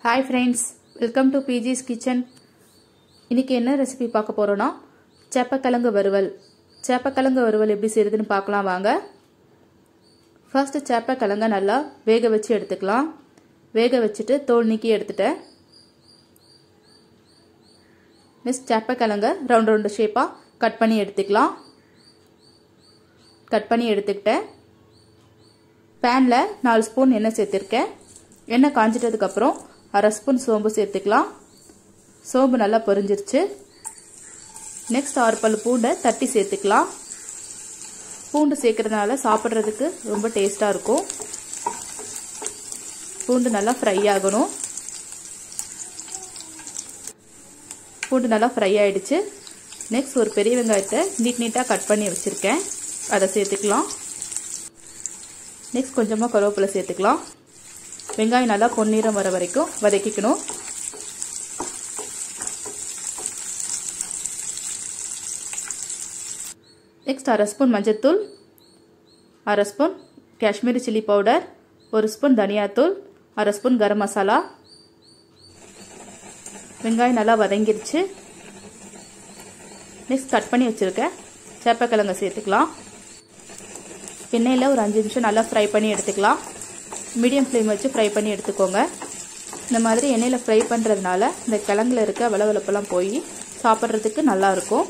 hi friends welcome to BG's kitchen இன்றைக்கி என்ன recipe பார்க்க போகிறோன்னா சேப்பக்கிழங்கு வறுவல் சேப்பக்கிழங்கு வறுவல் எப்படி செய்யுதுன்னு பார்க்கலாம் வாங்க ஃபர்ஸ்ட்டு சேப்பக்கிழங்க நல்லா வேக வச்சு எடுத்துக்கலாம் வேக வச்சுட்டு தோல் நீக்கி எடுத்துட்டேன் நெக்ஸ்ட் சேப்பக்கிழங்க ரவுண்ட் ரவுண்டு ஷேப்பாக கட் பண்ணி எடுத்துக்கலாம் கட் பண்ணி எடுத்துக்கிட்டேன் பேனில் நாலு ஸ்பூன் எண்ணெய் சேர்த்துருக்கேன் எண்ணெய் காஞ்சிட்டதுக்கப்புறம் அரை ஸ்பூன் சோம்பு சேர்த்துக்கலாம் சோம்பு நல்லா பொரிஞ்சிருச்சு நெக்ஸ்ட் ஆறு பல் பூண்டை தட்டி சேர்த்துக்கலாம் பூண்டு சேர்க்கறதுனால சாப்பிட்றதுக்கு ரொம்ப டேஸ்ட்டாக இருக்கும் பூண்டு நல்லா ஃப்ரை ஆகணும் பூண்டு நல்லா ஃப்ரை ஆகிடுச்சு நெக்ஸ்ட் ஒரு பெரிய வெங்காயத்தை நீட் நீட்டாக கட் பண்ணி வச்சுருக்கேன் அதை சேர்த்துக்கலாம் நெக்ஸ்ட் கொஞ்சமாக கருவேப்பிலை சேர்த்துக்கலாம் வெங்காயம் நல்லா பொன்னிறம் வர வரைக்கும் வதக்கிக்கணும் நெக்ஸ்ட் அரை ஸ்பூன் மஞ்சத்தூள் அரை ஸ்பூன் காஷ்மீரி சில்லி பவுடர் ஒரு ஸ்பூன் தனியாத்தூள் அரை ஸ்பூன் கரம் மசாலா வெங்காயம் நல்லா வதங்கிருச்சு நெக்ஸ்ட் கட் பண்ணி வச்சுருக்கேன் சேப்பக்கிழங்க சேர்த்துக்கலாம் எண்ணெயில் ஒரு அஞ்சு நிமிஷம் நல்லா ஃப்ரை பண்ணி எடுத்துக்கலாம் மீடியம் ஃப்ளேம் வச்சு ஃப்ரை பண்ணி எடுத்துக்கோங்க இந்த மாதிரி எண்ணெயில் ஃப்ரை பண்ணுறதுனால இந்த கிழங்குல இருக்க வளவளப்பெல்லாம் போய் சாப்பிட்றதுக்கு நல்லாயிருக்கும்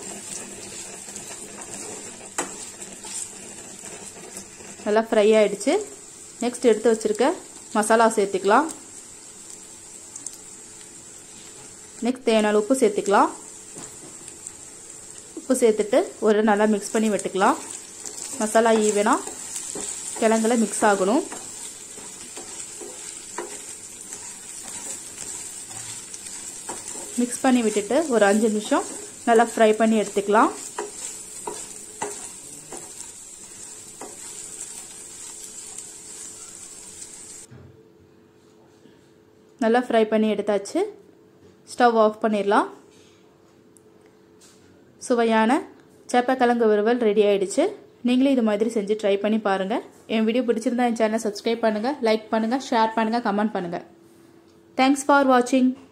நல்லா ஃப்ரை ஆகிடுச்சு நெக்ஸ்ட் எடுத்து வச்சுருக்க மசாலா சேர்த்துக்கலாம் நெக்ஸ்ட் தேவையான உப்பு சேர்த்துக்கலாம் உப்பு சேர்த்துட்டு ஒரு நல்லா மிக்ஸ் பண்ணி விட்டுக்கலாம் மசாலா ஈவனாக கிழங்குல மிக்ஸ் ஆகணும் மிக்ஸ் பண்ணி விட்டுட்டு ஒரு அஞ்சு நிமிஷம் நல்லா ஃப்ரை பண்ணி எடுத்துக்கலாம் நல்லா ஃப்ரை பண்ணி எடுத்தாச்சு ஸ்டவ் ஆஃப் பண்ணிடலாம் சுவையான சேப்பக்கிழங்கு வறுவல் ரெடி ஆயிடுச்சு நீங்களும் இது மாதிரி செஞ்சு ட்ரை பண்ணி பாருங்கள் என் வீடியோ பிடிச்சிருந்தா என் சேனலை சப்ஸ்கிரைப் பண்ணுங்கள் லைக் பண்ணுங்கள் ஷேர் பண்ணுங்கள் கமெண்ட் பண்ணுங்கள் தேங்க்ஸ் ஃபார் வாட்சிங்